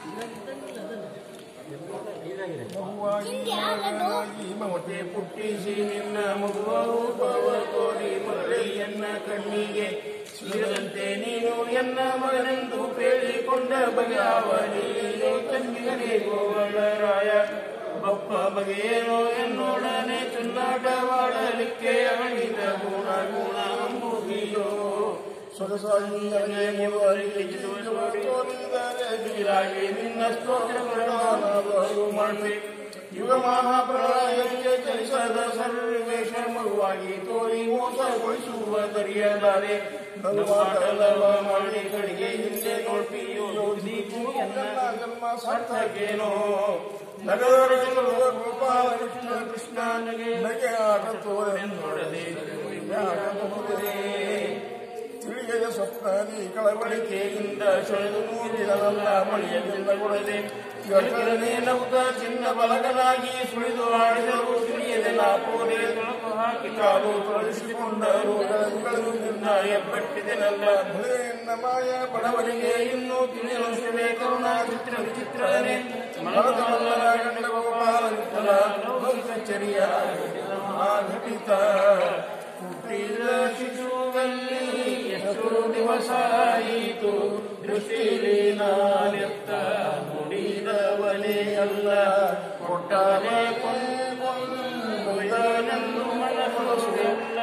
ಬಹುವಾಗಿ ಮಮತೆ ಪುಟ್ಟಿಸಿ ನಿನ್ನ ಮಗುವ ರೂಪವ ತೋರಿ ಮರಳಿಯನ್ನ ಕಣ್ಣಿಗೆ ಸೀರದಂತೆ ನೀನು ಎನ್ನ ಮಗನೆಂದು ಹೇಳಿಕೊಂಡ ಬಗೆಯವನಿಯೋ ಕಣ್ಣಿಗನೇ ಗೋವಳರಾಯ ಬಪ್ಪ ಬಗೆಯೇನೋ ಎನ್ನೊಡನೆ ಚುನ್ನಾಟವಾಡಲಿಕ್ಕೆ ಅಣಿದ ಗುಣ ಗುಣ ಅಂಬುದಿಯೋ ಸೊಗಸಾಗಿ ತೋರಿದರೆ ನಿನ್ನ ಸ್ತೋತ್ರಗಳನ್ನು ಮಾಡಿ ಯುಗ ಮಹಾಪ್ರಳಯಕ್ಕೆ ಚಲಿಸದ ಸರ್ವೇಶ ಮಗುವಾಗಿ ತೋರಿ ಮೋಸಗೊಳಿಸುವ ದರಿಯಲಾರೆ ನಲವ ಮಾಡಿ ಕಡೆಗೆ ಹಿಂದೆ ನೋಡ್ತೀಯೋ ಯೋಧಿಗೂ ಎನ್ನ ಜನ್ಮ ಸಾರ್ಥಕೇನೋ ನಗರ ಗೋಪಾಲ ಕೃಷ್ಣ ಕೃಷ್ಣ ನಗೆ ನಗೆ ಆಟ ತೋರೆನ್ನೊಡದೆ ತಿಳಿಯದ ಸ್ವಪ್ನಾದಿ ಕಳವಳಿಕೆಯಿಂದ ಸೆಳೆದು ಮೂಡಿರಲ್ಲ ಮಳೆಯದಿಂದ ಕೊಡದೆ ಗರ್ಭನೇ ನೌಕ ಚಿನ್ನ ಬಲಗನಾಗಿ ಸುಳಿದು ಆಡಿದರು ತಿಳಿಯದೆ ಲಾಪೋದೆ ತೊಳಕು ಹಾಕಿ ಕಾಲು ತೊಳಸಿಕೊಂಡರು ಗಳಗಳು ನಿರ್ಣಯ ಪಟ್ಟಿದೆನಲ್ಲ ಭುಳೆಯನ್ನ ಮಾಯ ಬಡವರಿಗೆ ಇನ್ನೂ ತಿಳಿಯಲು ಕರುಣಾ ಚಿತ್ರ ವಿಚಿತ್ರನೇ ಮನದಲ್ಲ ಗಂಡ ಗೋಪಾಲ ವಿಠಲ ಲೌಕಿಕ ಚರ್ಯ ಘಟಿತ ಹುಟ್ಟಿದ ಶಿಶುವಲ್ಲಿ ಎಷ್ಟು ದಿವಸ ಆಯಿತು ದೃಷ್ಟಿಲಿ ನಾನೆತ್ತ ನುಡಿದವನೇ ಅಲ್ಲ ಕೊಟ್ಟಾರೆ ಕೊಂದು ಮನಸ್ಸೆಲ್ಲ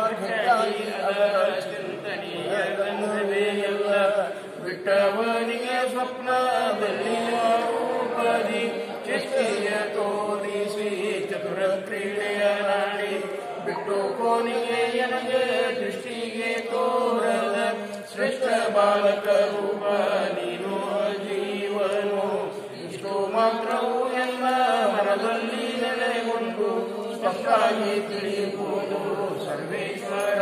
ಚಿಂತನೆಯ ಗಂಧವೇ ಎಲ್ಲ ಬಿಟ್ಟವನಿಗೆ ಸ್ವಪ್ನದಲ್ಲಿ ರೂಪದಿ ಚೆಷ್ಟೆಯ ತೋರಿಸಿ ಚತುರ ಕ್ರೀಡೆಯ ನಾಡಿ ಬಿಟ್ಟು ಕೋನಿಗೆ ಎನಗೆ ದೃಷ್ಟಿಗೆ ತೋರದ ಶ್ರೇಷ್ಠ ಬಾಲಕ ರೂಪ ನೀನು ಜೀವನು ಇಷ್ಟು ಮಾತ್ರವು ಎಲ್ಲ ಮನದಲ್ಲಿ ನೆಲೆಗೊಂಡು ಸ್ಪಷ್ಟಾಗಿ ತಿಳಿಯುವುದು ಸರ್ವೇಶ್ವರ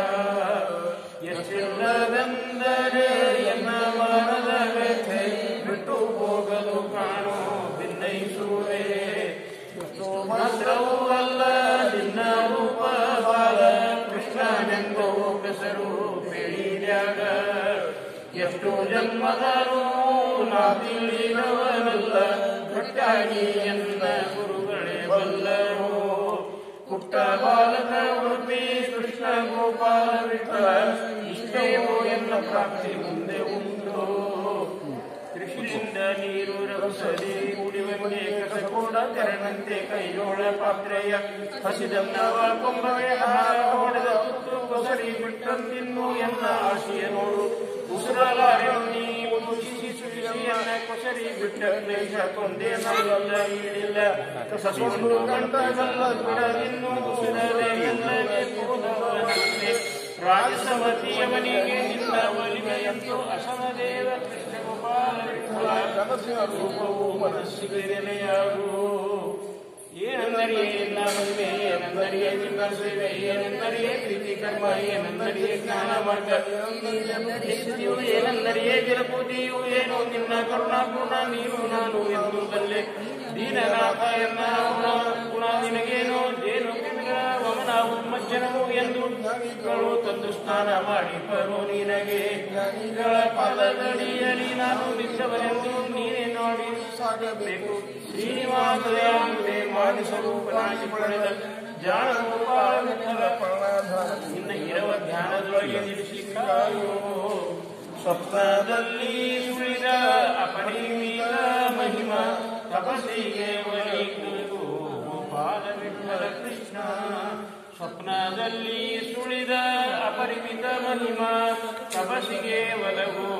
ಎಷ್ಟಿಲ್ಲವೆಂದರೆ ಎನ್ನ ಮನದ ವ್ಯಥೆ ಬಿಟ್ಟು ಹೋಗಲು ಕಾಣೋ ಭಿನ್ನಯಿಸುವೆ ಎಷ್ಟು ಮಾತ್ರವೂ ಅಲ್ಲ ನಿನ್ನ ರೂಪ ಬಾಲ ಕೃಷ್ಣನೆಂದು ಹೆಸರು ಬೆಳಿದ್ಯಾಗ ಎಷ್ಟು ಜನ್ಮದರೂ ನಾ ತಿಳಿದವನಲ್ಲ ಗಟ್ಟಾಗಿ ಎನ್ನ ಗುರುಗಳೇ ಬಲ್ಲರು ಪುಟ್ಟ ಬಾಲಕ ಉಡುಪಿ ಕೃಷ್ಣ ಗೋಪಾಲ ವಿಠಲ ಇಷ್ಟೇವೋ ಎನ್ನ ಪ್ರಾಪ್ತಿ ಮುಂದೆ ಉಂಟು ಕೃಷಿಯಿಂದ ನೀರು ರಭಸದಿ ಕುಡಿವಂತೆ ಕಸಕೋಡ ತೆರನಂತೆ ಕೈಯೋಳ ಪಾತ್ರೆಯ ಹಸಿದನ್ನವ ಕೊಂಬವೆ ಆಹಾರ ಹೊಡೆದ ತುತ್ತು ಕೊಸರಿ ಬಿಟ್ಟಂತಿನ್ನು ಎನ್ನ ಆಶೆಯ ನೋಡು ಉಸಿರಲಾರೆ ನೀ ಮುಗಿಸಿ ಸುರಿಸಿ ಎನ್ನ ಕೊಸರಿ ಬಿಟ್ಟ ಕ್ಲೇಶ ಕೊಂದೆ ನಲ್ಲ ಈಡಿಲ್ಲ ಕಸಕೊಂಡು ಗಂಟಗಲ್ಲ ಬಿಡದಿನ್ನು ಉಸಿರಲೆ ಎಲ್ಲವೇ ಹೋದವನಂತೆ ರಾಜಸಮತಿಯವನಿಗೆ ನಿನ್ನ ಒಲಿಮೆಯಂತೂ ಅಸಮದೇವ ಕೃಷ್ಣ ಗೋಪಾಲ ವಿಠಲ ಕನಸಿನ ರೂಪವು ಮನಸ್ಸಿಗೆ ನೆಲೆಯಾಗು ಏನೆಂದರಿಯೇ ನಿನ್ನ ಮಹಿಮೆ ಏನೆಂದರಿಯೇ ನಿನ್ನ ಸೇವೆ ಏನೆಂದರಿಯೇ ಪ್ರೀತಿ ಕರ್ಮ ಏನೆಂದರಿಯೇ ಜ್ಞಾನ ಮಾರ್ಗ ಏನೆಂದರಿಯೇ ಏನೆಂದರಿಯೇ ಜಲಪೂಜೆಯು ಏನು ನಿನ್ನ ಕರುಣಾಪೂರ್ಣ ನೀನು ನಾನು ಎಂದು ಬಲ್ಲೆ ದೀನನಾಥ ಎನ್ನ ಗುಣ ಗುಣ ನಿನಗೇನು ಜೇನು ಕೆಮ್ಮಿಗಳ ವಮನ ಉನ್ಮಜ್ಜನವು ಎಂದು ಜ್ಞಾನಿಗಳು ತಂದು ಸ್ನಾನ ಮಾಡಿ ಬರು ನಿನಗೆ ಜ್ಞಾನಿಗಳ ಪಾದದಡಿಯಲ್ಲಿ ನಾನು ನಿಂತವನೆಂದು ನೀನೇ ನೋಡಿ ಸಾಗಬೇಕು ಶ್ರೀನಿವಾಸದೆಯಂತೆ ಮಾದಿ ಸ್ವರೂಪನಾಗಿ ಪಡೆದ ಜಾಣ ಗೋಪಾಲ ವಿಠಲ ಪ್ರಣಾಧಾರ ನಿನ್ನ ಇರವ ಧ್ಯಾನದೊಳಗೆ ನಿಲ್ಲಿಸಿ ಕಾಯೋ ಸ್ವಪ್ನದಲ್ಲಿ ಸುಳಿದ ಅಪರಿಮಿತ ಮಹಿಮ ತಪಸ್ಸಿಗೆ ಒಲಿದು ಗೋಪಾಲ ವಿಠಲ ಕೃಷ್ಣ ಸ್ವಪ್ನದಲ್ಲಿ ಸುಳಿದ ಅಪರಿಮಿತ ಮಹಿಮ ತಪಸ್ಸಿಗೆ ಒಲವು